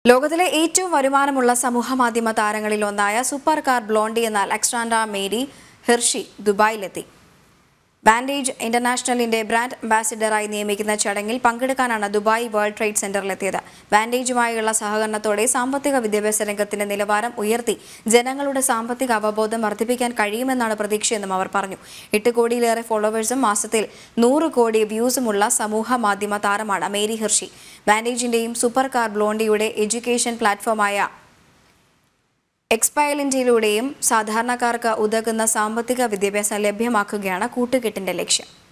ലോകത്തിലെ ഏറ്റവും വരുമാനമുള്ള സമൂഹ മാധ്യമ താരങ്ങളിൽ ഒന്നായ സൂപ്പർ കാർ ബ്ലോണ്ടി എന്ന അലക്സാൻഡ്ര മേരി ഹിർഷി ദുബായിലെത്തി ബാൻഡേജ് ഇന്റർനാഷണലിന്റെ ബ്രാൻഡ് അംബാസിഡറായി നിയമിക്കുന്ന ചടങ്ങിൽ പങ്കെടുക്കാനാണ് ദുബായ് വേൾഡ് ട്രേഡ് സെന്ററിലെത്തിയത് ബാൻഡേജുമായുള്ള സഹകരണത്തോടെ സാമ്പത്തിക വിദ്യാഭ്യാസ രംഗത്തിന്റെ നിലവാരം ഉയർത്തി ജനങ്ങളുടെ സാമ്പത്തിക അവബോധം വർദ്ധിപ്പിക്കാൻ കഴിയുമെന്നാണ് പ്രതീക്ഷയെന്നും അവർ പറഞ്ഞു എട്ട് കോടിയിലേറെ ഫോളോവേഴ്സും മാസത്തിൽ നൂറ് കോടി വ്യൂസുമുള്ള സമൂഹ മാധ്യമ താരമാണ് മേരി ഹിർഷി ബാൻഡേജിന്റെയും സൂപ്പർ കാർ ബ്ലോണ്ടിയുടെ എഡ്യൂക്കേഷൻ പ്ലാറ്റ്ഫോമായ എക്സ്പയലിന്റയിലൂടെയും സാധാരണക്കാർക്ക് ഉതകുന്ന സാമ്പത്തിക വിദ്യാഭ്യാസം ലഭ്യമാക്കുകയാണ് കൂട്ടുകെട്ടിന്റെ ലക്ഷ്യം